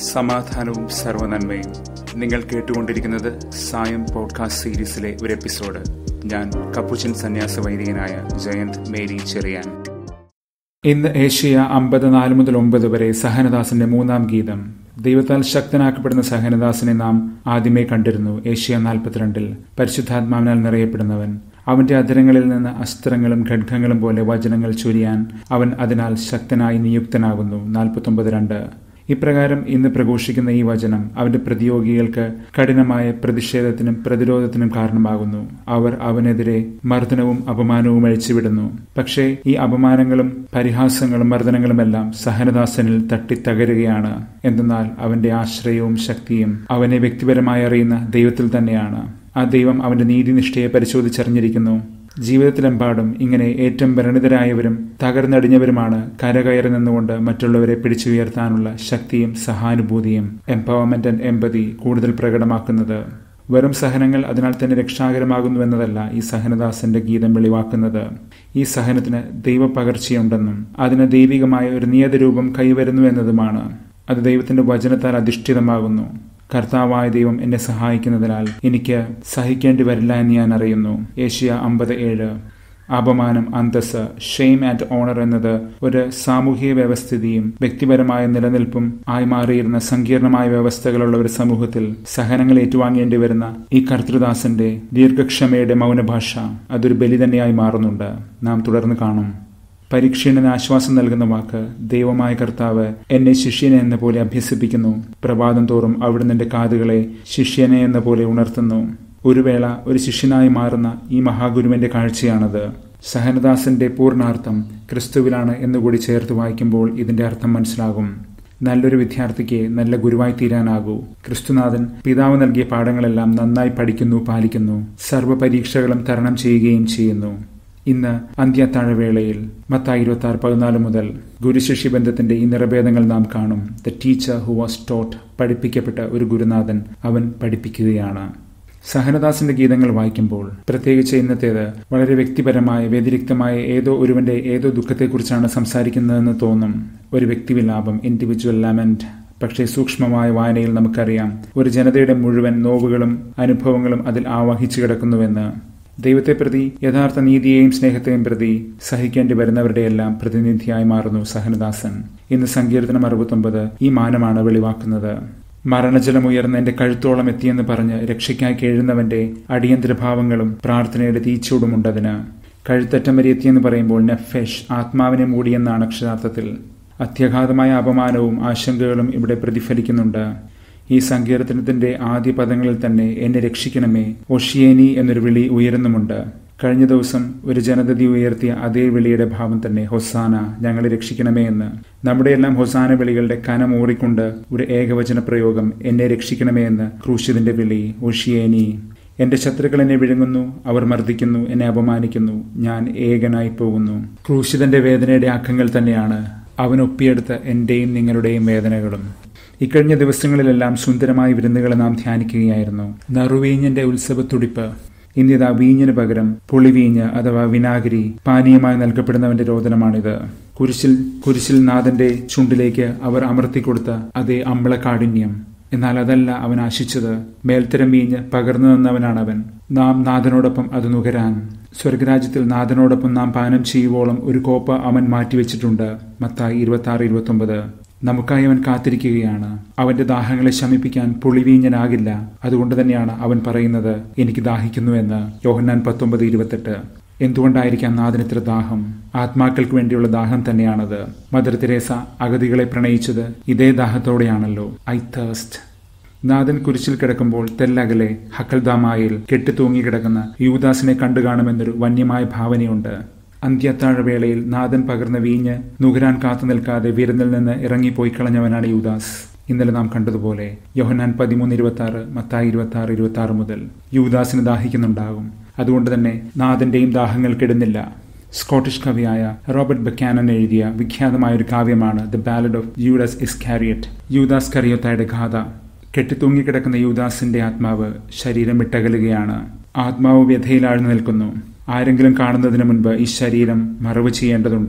സമാധാനവും സർവനന്മയും നിങ്ങൾ കേട്ടുകൊണ്ടിരിക്കുന്നത് സായം പോഡ്കാസ്റ്റ് സീരീസിലെ ഒരു എപ്പിസോഡ് ഞാൻ കപ്പുച്ചൻ സന്യാസ വൈദികനായ ജയന്ത് മേരി ചെറിയാൻ ഇന്ന് ഏഷ്യ അമ്പത് നാല് മുതൽ ഒമ്പത് വരെ സഹനദാസിന്റെ മൂന്നാം ഗീതം ദൈവത്താൽ ശക്തനാക്കപ്പെടുന്ന സഹനദാസിനെ നാം ആദ്യമേ കണ്ടിരുന്നു ഏഷ്യ നാൽപ്പത്തിരണ്ടിൽ പരിശുദ്ധാത്മാവിനാൽ നിറയപ്പെടുന്നവൻ അവന്റെ അധരങ്ങളിൽ നിന്ന് അസ്ത്രങ്ങളും ഖഡ്ഗങ്ങളും പോലെ വചനങ്ങൾ ചൊരിയാൻ അവൻ അതിനാൽ ശക്തനായി നിയുക്തനാകുന്നു നാൽപ്പത്തൊമ്പത് രണ്ട് ഇപ്രകാരം ഇന്ന് പ്രഘോഷിക്കുന്ന ഈ വചനം അവന്റെ പ്രതിയോഗികൾക്ക് കഠിനമായ പ്രതിഷേധത്തിനും പ്രതിരോധത്തിനും കാരണമാകുന്നു അവർ അവനെതിരെ മർദ്ദനവും അപമാനവും അഴിച്ചുവിടുന്നു പക്ഷേ ഈ അപമാനങ്ങളും പരിഹാസങ്ങളും മർദ്ദനങ്ങളുമെല്ലാം സഹനദാസനിൽ തട്ടിത്തകരുകയാണ് എന്തെന്നാൽ അവന്റെ ആശ്രയവും ശക്തിയും അവനെ വ്യക്തിപരമായി അറിയുന്ന ദൈവത്തിൽ തന്നെയാണ് ആ ദൈവം അവന്റെ നീതിനിഷ്ഠയെ പരിശോധിച്ചറിഞ്ഞിരിക്കുന്നു ജീവിതത്തിലെമ്പാടും ഇങ്ങനെ ഏറ്റവും പരിണിതരായവരും തകർന്നടിഞ്ഞവരുമാണ് കരകയറി നിന്നുകൊണ്ട് മറ്റുള്ളവരെ പിടിച്ചുയർത്താനുള്ള ശക്തിയും സഹാനുഭൂതിയും എംപവർമെന്റ് ആൻഡ് എമ്പതി കൂടുതൽ പ്രകടമാക്കുന്നത് വെറും സഹനങ്ങൾ അതിനാൽ തന്നെ രക്ഷാകരമാകുന്നുവെന്നതല്ല ഈ സഹനദാസന്റെ ഗീതം വെളിവാക്കുന്നത് ഈ സഹനത്തിന് ദൈവപകർച്ചയുണ്ടെന്നും അതിന് ദൈവികമായ ഒരു നിയതരൂപം കൈവരുന്നു എന്നതുമാണ് അത് ദൈവത്തിന്റെ വചനത്താൽ അധിഷ്ഠിതമാകുന്നു കർത്താവായ ദൈവം എന്നെ സഹായിക്കുന്നതിനാൽ എനിക്ക് സഹിക്കേണ്ടി വരില്ല എന്ന് ഞാൻ അറിയുന്നു ഏഷ്യ അമ്പത് ഏഴ് അപമാനം അന്തസ് ഷെയിം ആൻഡ് ഓണർ എന്നത് ഒരു സാമൂഹിക വ്യവസ്ഥിതിയും വ്യക്തിപരമായ നിലനിൽപ്പും ആയി മാറിയിരുന്ന സങ്കീർണമായ വ്യവസ്ഥകളുള്ള ഒരു സമൂഹത്തിൽ സഹനങ്ങൾ ഏറ്റുവാങ്ങേണ്ടി വരുന്ന ഈ കർത്തൃദാസന്റെ ദീർഘക്ഷമയുടെ മൗനഭാഷ അതൊരു ബലി തന്നെയായി മാറുന്നുണ്ട് നാം തുടർന്ന് കാണും പരീക്ഷീണന് ആശ്വാസം നൽകുന്ന വാക്ക് ദൈവമായ കർത്താവ് എന്നെ ശിഷ്യനെ എന്ന പോലെ അഭ്യസിപ്പിക്കുന്നു പ്രഭാതം തോറും അവിടുന്ന് എന്റെ കാതുകളെ ശിഷ്യനെ എന്ന പോലെ ഉണർത്തുന്നു ഒരു വേള ഒരു ശിഷ്യനായി മാറുന്ന ഈ മഹാഗുരുവിന്റെ കാഴ്ചയാണത് സഹനദാസന്റെ പൂർണ്ണാർത്ഥം ക്രിസ്തുവിലാണ് എന്നുകൂടി ചേർത്ത് വായിക്കുമ്പോൾ ഇതിന്റെ അർത്ഥം മനസ്സിലാകും നല്ലൊരു വിദ്യാർത്ഥിക്ക് നല്ല ഗുരുവായി തീരാനാകൂ ക്രിസ്തുനാഥൻ പിതാവ് നൽകിയ പാഠങ്ങളെല്ലാം നന്നായി പഠിക്കുന്നു പാലിക്കുന്നു സർവ്വ പരീക്ഷകളും തരണം ചെയ്യുകയും ചെയ്യുന്നു ഇന്ന് അന്ത്യത്താഴവേളയിൽ മത്തായി ഇരുപത്തി ആറ് പതിനാല് മുതൽ ഗുരുശിഷ്യ ബന്ധത്തിന്റെ ഈ നിറഭേദങ്ങൾ നാം കാണും the teacher who was taught പഠിപ്പിക്കപ്പെട്ട ഒരു ഗുരുനാഥൻ അവൻ പഠിപ്പിക്കുകയാണ് സഹനദാസിന്റെ ഗീതങ്ങൾ വായിക്കുമ്പോൾ പ്രത്യേകിച്ച് ഇന്നത്തേത് വളരെ വ്യക്തിപരമായ വ്യതിരിക്തമായ ഏതോ ഒരുവന്റെ ഏതോ ദുഃഖത്തെക്കുറിച്ചാണ് സംസാരിക്കുന്നതെന്ന് തോന്നും ഒരു വ്യക്തിവിലാപം ഇൻഡിവിജ്വൽ ലാമെന്റ് പക്ഷേ സൂക്ഷ്മമായ വായനയിൽ നമുക്കറിയാം ഒരു ജനതയുടെ മുഴുവൻ നോവുകളും അനുഭവങ്ങളും അതിൽ ആവാഹിച്ചു കിടക്കുന്നുവെന്ന് ദൈവത്തെ പ്രതി യഥാർത്ഥ നീതിയെയും സ്നേഹത്തെയും പ്രതി സഹിക്കേണ്ടി വരുന്നവരുടെയെല്ലാം പ്രതിനിധിയായി മാറുന്നു സഹനദാസൻ ഇന്ന് സങ്കീർത്തനം അറുപത്തൊമ്പത് ഈ മാനമാണ് വെളിവാക്കുന്നത് മരണജലം ഉയർന്ന് എന്റെ കഴുത്തോളം എത്തിയെന്ന് പറഞ്ഞ് രക്ഷയ്ക്കായി കേഴുന്നവന്റെ അടിയന്തരഭാവങ്ങളും പ്രാർത്ഥനയുടെ തീച്ചൂടുമുണ്ടതിന് കഴുത്തറ്റം വരെ എത്തിയെന്ന് പറയുമ്പോൾ നെഫെഷ് ആത്മാവിനെ മൂടിയെന്നാണ് അക്ഷരാർത്ഥത്തിൽ അത്യഘാതമായ അപമാനവും ആശങ്കകളും ഇവിടെ പ്രതിഫലിക്കുന്നുണ്ട് ഈ സങ്കീർത്തനത്തിന്റെ ആദ്യ പദങ്ങളിൽ തന്നെ എന്നെ രക്ഷിക്കണമേ ഒഷിയേനി എന്നൊരു വിളി ഉയരുന്നുമുണ്ട് കഴിഞ്ഞ ദിവസം ഒരു ജനതതി ഉയർത്തിയ അതേ വിളിയുടെ ഭാവം തന്നെ ഹൊസാന ഞങ്ങളെ രക്ഷിക്കണമേ എന്ന് നമ്മുടെയെല്ലാം ഹൊസാന വിളികളുടെ കനമൂറിക്കൊണ്ട് ഒരു ഏകവചന പ്രയോഗം എന്നെ രക്ഷിക്കണമേ എന്ന് ക്രൂശിതിന്റെ വിളി ഒഷിയേനി എന്റെ ശത്രുക്കൾ എന്നെ വിഴുങ്ങുന്നു അവർ മർദ്ദിക്കുന്നു എന്നെ അപമാനിക്കുന്നു ഞാൻ ഏകനായി പോകുന്നു ക്രൂശിതന്റെ വേദനയുടെ ആക്കങ്ങൾ തന്നെയാണ് അവൻ ഒപ്പിയെടുത്ത എന്റെയും നിങ്ങളുടെയും വേദനകളും ഇക്കഴിഞ്ഞ ദിവസങ്ങളിലെല്ലാം സുന്ദരമായ വിരുന്നുകളെ നാം ധ്യാനിക്കുകയായിരുന്നു നറുവീഞ്ഞിന്റെ ഉത്സവത്തുടിപ്പ് ഇന്നിതാ വീഞ്ഞിന് പകരം പുളിവീഞ്ഞ് അഥവാ വിനാഗിരി പാനീയമായി നൽകപ്പെടുന്നവന്റെ രോദനമാണിത് കുരിശിൽ കുരിശിൽ നാഥന്റെ ചുണ്ടിലേക്ക് അവർ അമർത്തിക്കൊടുത്ത അതേ അമ്ലകാഠിന്യം എന്നാൽ അതല്ല അവൻ ആശിച്ചത് മേൽത്തരം വീഞ്ഞ് പകർന്നു നിന്നവനാണ് അവൻ നാം നാഥനോടൊപ്പം അത് നുകരാൻ സ്വർഗരാജ്യത്തിൽ നാഥനോടൊപ്പം നാം പാനം ചെയ്യുവോളം ഒരു കോപ്പ അവൻ മാറ്റിവെച്ചിട്ടുണ്ട് മത്തായി ഇരുപത്തി ആറ് ഇരുപത്തി നമുക്കായി അവൻ കാത്തിരിക്കുകയാണ് അവന്റെ ദാഹങ്ങളെ ശമിപ്പിക്കാൻ പുളിവീഞ്ഞനാകില്ല അതുകൊണ്ട് തന്നെയാണ് അവൻ പറയുന്നത് എനിക്ക് ദാഹിക്കുന്നു എന്ന് യോഹന്നാൻ പത്തൊമ്പത് ഇരുപത്തെട്ട് എന്തുകൊണ്ടായിരിക്കാം നാഥന് ഇത്ര ദാഹം ആത്മാക്കൾക്ക് വേണ്ടിയുള്ള ദാഹം തന്നെയാണത് മദർ തെരേസ അഗതികളെ പ്രണയിച്ചത് ഇതേ ദാഹത്തോടെയാണല്ലോ ഐ തേസ്റ്റ് നാഥൻ കുരിശിൽ കിടക്കുമ്പോൾ തെല്ലകലെ ഹക്കൽദാമായിൽ കെട്ടിത്തൂങ്ങിക്കിടക്കുന്ന യൂദാസിനെ കണ്ടു കാണുമെന്നൊരു വന്യമായ ഭാവനയുണ്ട് അന്ത്യത്താഴവേളയിൽ നാഥൻ പകർന്ന വീഞ്ഞ് നുകരാൻ കാത്തു നിൽക്കാതെ വിരുന്നിൽ നിന്ന് ഇറങ്ങിപ്പോയി കളഞ്ഞവനാണ് യൂദാസ് ഇന്നലെ നാം കണ്ടതുപോലെ യോഹനാൻ പതിമൂന്ന് ഇരുപത്തി ആറ് മത്തായി ഇരുപത്തി ആറ് ഇരുപത്തി ആറ് മുതൽ യൂദാസിന് ദാഹിക്കുന്നുണ്ടാകും അതുകൊണ്ട് തന്നെ നാഥന്റെയും ദാഹങ്ങൾ കെടുന്നില്ല സ്കോട്ടിഷ് കവിയായ റോബർട്ട് ബക്കാനൻ എഴുതിയ വിഖ്യാതമായ ഒരു കാവ്യമാണ് the ballad of Judas Iscariot യൂദാസ് കറിയോത്തായുടെ ഗാഥ കെട്ടിത്തൂങ്ങിക്കിടക്കുന്ന യൂദാസിന്റെ ആത്മാവ് ശരീരം വിട്ടകലുകയാണ് ആത്മാവ് വ്യഥയിൽ ആഴ്ന്നു നിൽക്കുന്നു ആരെങ്കിലും കാണുന്നതിന് മുൻപ് ഈ ശരീരം മറവ് ചെയ്യേണ്ടതുണ്ട്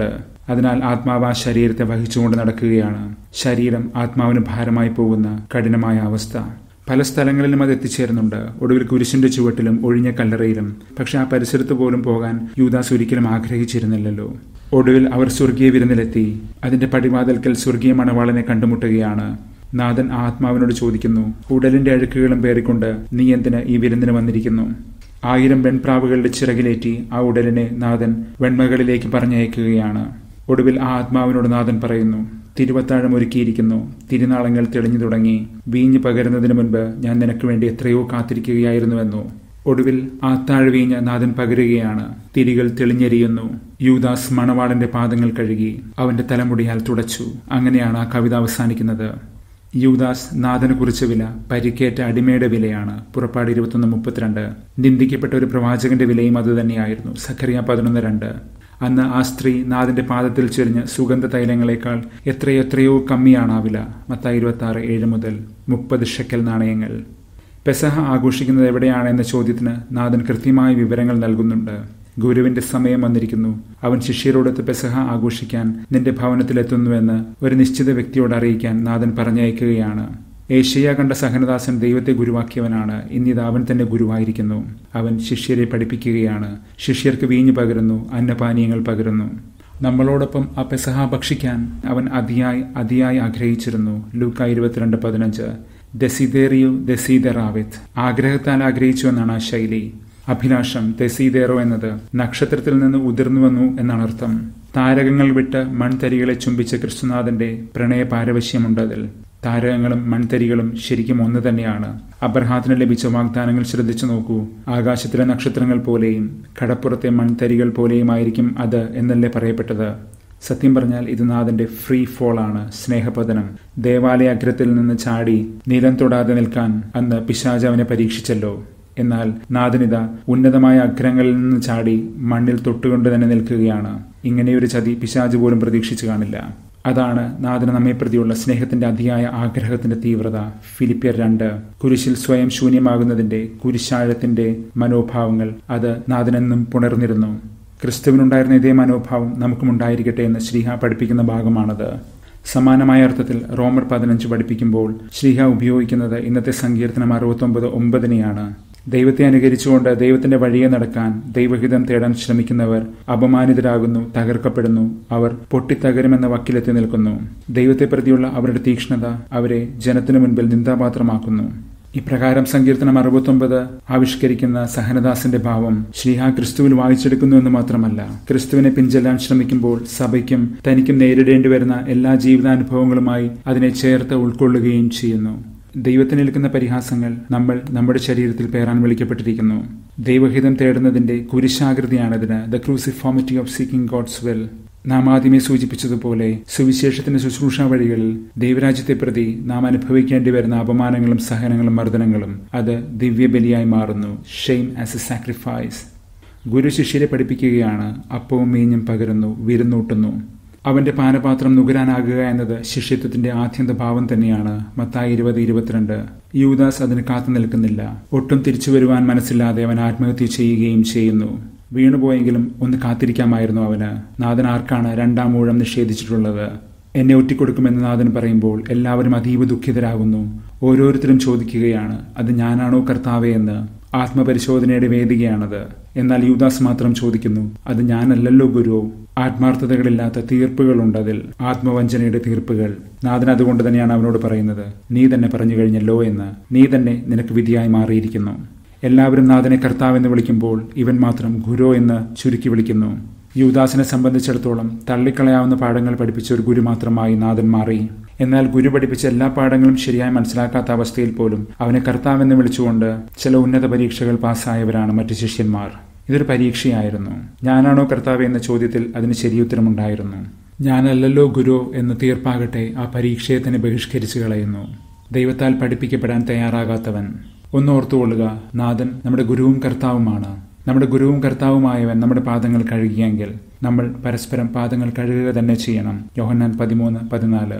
അതിനാൽ ആത്മാവ് ആ ശരീരത്തെ വഹിച്ചുകൊണ്ട് നടക്കുകയാണ് ശരീരം ആത്മാവിന് ഭാരമായി പോകുന്ന കഠിനമായ അവസ്ഥ പല സ്ഥലങ്ങളിലും അത് എത്തിച്ചേരുന്നുണ്ട് ഒടുവിൽ കുരിശിന്റെ ചുവട്ടിലും ഒഴിഞ്ഞ കല്ലറയിലും പക്ഷെ ആ പരിസരത്ത് പോലും പോകാൻ യൂദാസ് ഒരിക്കലും ആഗ്രഹിച്ചിരുന്നില്ലല്ലോ ഒടുവിൽ അവർ സ്വർഗീയ വിരുന്നിലെത്തി അതിന്റെ പടിവാതൽക്കൽ സ്വർഗീയ മണവാളനെ കണ്ടുമുട്ടുകയാണ് നാഥൻ ആത്മാവിനോട് ചോദിക്കുന്നു ഉടലിന്റെ അഴുക്കുകളും പേറിക്കൊണ്ട് നീ എന്തിന് ഈ വിരുന്നിന് വന്നിരിക്കുന്നു ആയിരം വെൺപ്രാവുകളുടെ ചിറകിലേറ്റി ആ ഉടലിനെ നാഥൻ വെണ്മകളിലേക്ക് പറഞ്ഞയക്കുകയാണ് ഒടുവിൽ ആ ആത്മാവിനോട് നാഥൻ പറയുന്നു തിരുവത്താഴം ഒരുക്കിയിരിക്കുന്നു തിരുനാളങ്ങൾ തെളിഞ്ഞു തുടങ്ങി വീഞ്ഞ് പകരുന്നതിന് മുൻപ് ഞാൻ നിനക്ക് വേണ്ടി എത്രയോ കാത്തിരിക്കുകയായിരുന്നുവെന്നു ഒടുവിൽ ആത്താഴ വീഞ്ഞ് നാഥൻ പകരുകയാണ് തിരികൾ തെളിഞ്ഞെരിയുന്നു യൂദാസ് മണവാളന്റെ പാദങ്ങൾ കഴുകി അവന്റെ തലമുടിയാൽ തുടച്ചു അങ്ങനെയാണ് ആ കവിത അവസാനിക്കുന്നത് യൂദാസ് നാഥനെ കുറിച്ച വില പരിക്കേറ്റ അടിമയുടെ വിലയാണ് പുറപ്പാട് ഇരുപത്തൊന്ന് മുപ്പത്തിരണ്ട് നിന്ദിക്കപ്പെട്ട ഒരു പ്രവാചകന്റെ വിലയും അതുതന്നെയായിരുന്നു സഖറിയ പതിനൊന്ന് രണ്ട് അന്ന് ആ സ്ത്രീ നാഥന്റെ പാദത്തിൽ ചൊരിഞ്ഞ സുഗന്ധ തൈലങ്ങളെക്കാൾ എത്രയെത്രയോ കമ്മിയാണ് ആ വില മത്തായി ഇരുപത്തി ആറ് ഏഴ് മുതൽ മുപ്പത് ഷെക്കൽ നാണയങ്ങൾ പെസഹ ആഘോഷിക്കുന്നത് എവിടെയാണെന്ന ചോദ്യത്തിന് നാഥൻ കൃത്യമായ വിവരങ്ങൾ നൽകുന്നുണ്ട് ഗുരുവിന്റെ സമയം വന്നിരിക്കുന്നു അവൻ ശിഷ്യരോടൊത്ത് പെസഹ ആഘോഷിക്കാൻ നിന്റെ ഭവനത്തിലെത്തുന്നുവെന്ന് ഒരു നിശ്ചിത വ്യക്തിയോട് അറിയിക്കാൻ നാഥൻ പറഞ്ഞയക്കുകയാണ് ഏഷ്യ കണ്ട സഹനദാസൻ ദൈവത്തെ ഗുരുവാക്കിയവനാണ് ഇന്നിത് അവൻ തന്നെ ഗുരുവായിരിക്കുന്നു അവൻ ശിഷ്യരെ പഠിപ്പിക്കുകയാണ് ശിഷ്യർക്ക് വീഞ്ഞു പകരുന്നു അന്നപാനീയങ്ങൾ പകരുന്നു നമ്മളോടൊപ്പം ആ പെസഹ ഭക്ഷിക്കാൻ അവൻ അതിയായി അതിയായി ആഗ്രഹിച്ചിരുന്നു ലൂക്ക ഇരുപത്തിരണ്ട് പതിനഞ്ച് ദസിദേറിയോ ദസീദറാവിത്ത് ആഗ്രഹത്താൽ ആഗ്രഹിച്ചു എന്നാണ് ആ ശൈലി അഭിലാഷം തെസീദേറോ എന്നത് നക്ഷത്രത്തിൽ നിന്ന് ഉതിർന്നുവന്നു എന്നാണ് അർത്ഥം താരകങ്ങൾ വിട്ട് മൺതരികളെ ചുംബിച്ച ക്രിസ്തുനാഥന്റെ പ്രണയ പാരവശ്യമുണ്ടതിൽ താരകങ്ങളും മൺതരികളും ശരിക്കും ഒന്ന് തന്നെയാണ് അബ്രഹാത്തിന് ലഭിച്ച വാഗ്ദാനങ്ങൾ ശ്രദ്ധിച്ചു നോക്കൂ ആകാശത്തിലെ നക്ഷത്രങ്ങൾ പോലെയും കടപ്പുറത്തെ മൺതരികൾ പോലെയുമായിരിക്കും അത് എന്നല്ലേ പറയപ്പെട്ടത് സത്യം പറഞ്ഞാൽ ഇത് നാഥന്റെ ഫ്രീ ഫോൾ ആണ് സ്നേഹപതനം ദേവാലയ അഗ്രത്തിൽ നിന്ന് ചാടി നിലം തൊടാതെ നിൽക്കാൻ അന്ന് പിശാജ് അവനെ പരീക്ഷിച്ചല്ലോ എന്നാൽ നാഥനിത ഉന്നതമായ അഗ്രങ്ങളിൽ നിന്ന് ചാടി മണ്ണിൽ തൊട്ടുകൊണ്ട് തന്നെ നിൽക്കുകയാണ് ഇങ്ങനെയൊരു ചതി പിശാജ് പോലും പ്രതീക്ഷിച്ചു കാണില്ല അതാണ് നാഥന് നമ്മെ പ്രതിയുള്ള സ്നേഹത്തിന്റെ അതിയായ ആഗ്രഹത്തിന്റെ തീവ്രത ഫിലിപ്പിയർ രണ്ട് കുരിശിൽ സ്വയം ശൂന്യമാകുന്നതിന്റെ കുരിശാഴത്തിന്റെ മനോഭാവങ്ങൾ അത് നാഥനെന്നും പുണർന്നിരുന്നു ക്രിസ്തുവിനുണ്ടായിരുന്ന ഇതേ മനോഭാവം നമുക്കും ഉണ്ടായിരിക്കട്ടെ എന്ന് ശ്രീഹ പഠിപ്പിക്കുന്ന ഭാഗമാണത് സമാനമായ അർത്ഥത്തിൽ റോമർ പതിനഞ്ച് പഠിപ്പിക്കുമ്പോൾ ശ്രീഹ ഉപയോഗിക്കുന്നത് ഇന്നത്തെ സങ്കീർത്തനം അറുപത്തൊമ്പത് ഒമ്പതിനെയാണ് ദൈവത്തെ അനുകരിച്ചുകൊണ്ട് ദൈവത്തിന്റെ വഴിയെ നടക്കാൻ ദൈവഹിതം തേടാൻ ശ്രമിക്കുന്നവർ അപമാനിതരാകുന്നു തകർക്കപ്പെടുന്നു അവർ പൊട്ടിത്തകരുമെന്ന വക്കിലെത്തി നിൽക്കുന്നു ദൈവത്തെ പ്രതിയുള്ള അവരുടെ തീക്ഷ്ണത അവരെ ജനത്തിനു മുൻപിൽ നിന്ദാപാത്രമാക്കുന്നു ഇപ്രകാരം സങ്കീർത്തനം അറുപത്തൊമ്പത് ആവിഷ്കരിക്കുന്ന സഹനദാസിന്റെ ഭാവം ശ്രീഹ ക്രിസ്തുവിൽ വായിച്ചെടുക്കുന്നു എന്ന് മാത്രമല്ല ക്രിസ്തുവിനെ പിഞ്ചെല്ലാൻ ശ്രമിക്കുമ്പോൾ സഭയ്ക്കും തനിക്കും നേരിടേണ്ടി വരുന്ന എല്ലാ ജീവിതാനുഭവങ്ങളുമായി അതിനെ ചേർത്ത് ഉൾക്കൊള്ളുകയും ചെയ്യുന്നു ദൈവത്തിനേൽക്കുന്ന പരിഹാസങ്ങൾ നമ്മൾ നമ്മുടെ ശരീരത്തിൽ പേറാൻ വിളിക്കപ്പെട്ടിരിക്കുന്നു ദൈവഹിതം തേടുന്നതിന്റെ കുരിശാകൃതിയാണിതിന് the cruciformity of seeking God's will നാം ആദ്യമേ സൂചിപ്പിച്ചതുപോലെ സുവിശേഷത്തിന്റെ ശുശ്രൂഷ വഴികളിൽ ദൈവരാജ്യത്തെ പ്രതി നാം അനുഭവിക്കേണ്ടി വരുന്ന അപമാനങ്ങളും സഹനങ്ങളും മർദ്ദനങ്ങളും അത് ദിവ്യബലിയായി മാറുന്നു ഷെയിം ആസ് എ സാക്രിഫൈസ് ഗുരു ശിഷ്യരെ പഠിപ്പിക്കുകയാണ് അപ്പവും മീഞ്ഞും പകരുന്നു വിരുന്നൂട്ടുന്നു അവന്റെ പാനപാത്രം നുകരാനാകുക എന്നത് ശിഷ്യത്വത്തിന്റെ ആദ്യന്ത ഭാവം തന്നെയാണ് മത്തായി ഇരുപത് ഇരുപത്തിരണ്ട് യൂദാസ് അതിന് കാത്തു നിൽക്കുന്നില്ല ഒട്ടും തിരിച്ചു വരുവാൻ മനസ്സില്ലാതെ അവൻ ആത്മഹത്യ ചെയ്യുകയും ചെയ്യുന്നു വീണുപോയെങ്കിലും ഒന്ന് കാത്തിരിക്കാമായിരുന്നു അവന് നാഥൻ ആർക്കാണ് രണ്ടാം ഊഴം നിഷേധിച്ചിട്ടുള്ളത് എന്നെ ഒറ്റിക്കൊടുക്കുമെന്ന് നാഥൻ പറയുമ്പോൾ എല്ലാവരും അതീവ ദുഃഖിതരാകുന്നു ഓരോരുത്തരും ചോദിക്കുകയാണ് അത് ഞാനാണോ കർത്താവേ എന്ന് ആത്മപരിശോധനയുടെ വേദികയാണത് എന്നാൽ യൂദാസ് മാത്രം ചോദിക്കുന്നു അത് ഞാനല്ലല്ലോ ഗുരു ആത്മാർത്ഥതകളില്ലാത്ത തീർപ്പുകളുണ്ട് അതിൽ ആത്മവഞ്ചനയുടെ തീർപ്പുകൾ നാഥൻ അതുകൊണ്ട് തന്നെയാണ് അവനോട് പറയുന്നത് നീ തന്നെ പറഞ്ഞു കഴിഞ്ഞല്ലോ എന്ന് നീ തന്നെ നിനക്ക് വിധിയായി മാറിയിരിക്കുന്നു എല്ലാവരും നാഥനെ കർത്താവെന്ന് വിളിക്കുമ്പോൾ ഇവൻ മാത്രം ഗുരു എന്ന് ചുരുക്കി വിളിക്കുന്നു യൂദാസിനെ സംബന്ധിച്ചിടത്തോളം തള്ളിക്കളയാവുന്ന പാഠങ്ങൾ പഠിപ്പിച്ച ഒരു ഗുരു മാത്രമായി നാഥൻ മാറി എന്നാൽ ഗുരു പഠിപ്പിച്ച എല്ലാ പാഠങ്ങളും ശരിയായി മനസ്സിലാക്കാത്ത അവസ്ഥയിൽ പോലും അവനെ കർത്താവെന്ന് വിളിച്ചുകൊണ്ട് ചില ഉന്നത പരീക്ഷകൾ പാസ്സായവരാണ് മറ്റു ശിഷ്യന്മാർ ഇതൊരു പരീക്ഷയായിരുന്നു ഞാനാണോ കർത്താവ് എന്ന ചോദ്യത്തിൽ അതിന് ശരിയുത്തരമുണ്ടായിരുന്നു ഞാനല്ലല്ലോ ഗുരു എന്ന് തീർപ്പാകട്ടെ ആ പരീക്ഷയെ തന്നെ ബഹിഷ്കരിച്ചു കളയുന്നു ദൈവത്താൽ പഠിപ്പിക്കപ്പെടാൻ തയ്യാറാകാത്തവൻ ഒന്ന് ഓർത്തുകൊള്ളുക നാഥൻ നമ്മുടെ ഗുരുവും കർത്താവുമാണ് നമ്മുടെ ഗുരുവും കർത്താവുമായവൻ നമ്മുടെ പാദങ്ങൾ കഴുകിയെങ്കിൽ നമ്മൾ പരസ്പരം പാദങ്ങൾ കഴുകുക തന്നെ ചെയ്യണം യോഹന്നാൻ പതിമൂന്ന് പതിനാല്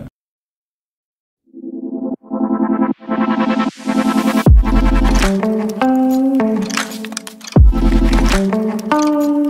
thank you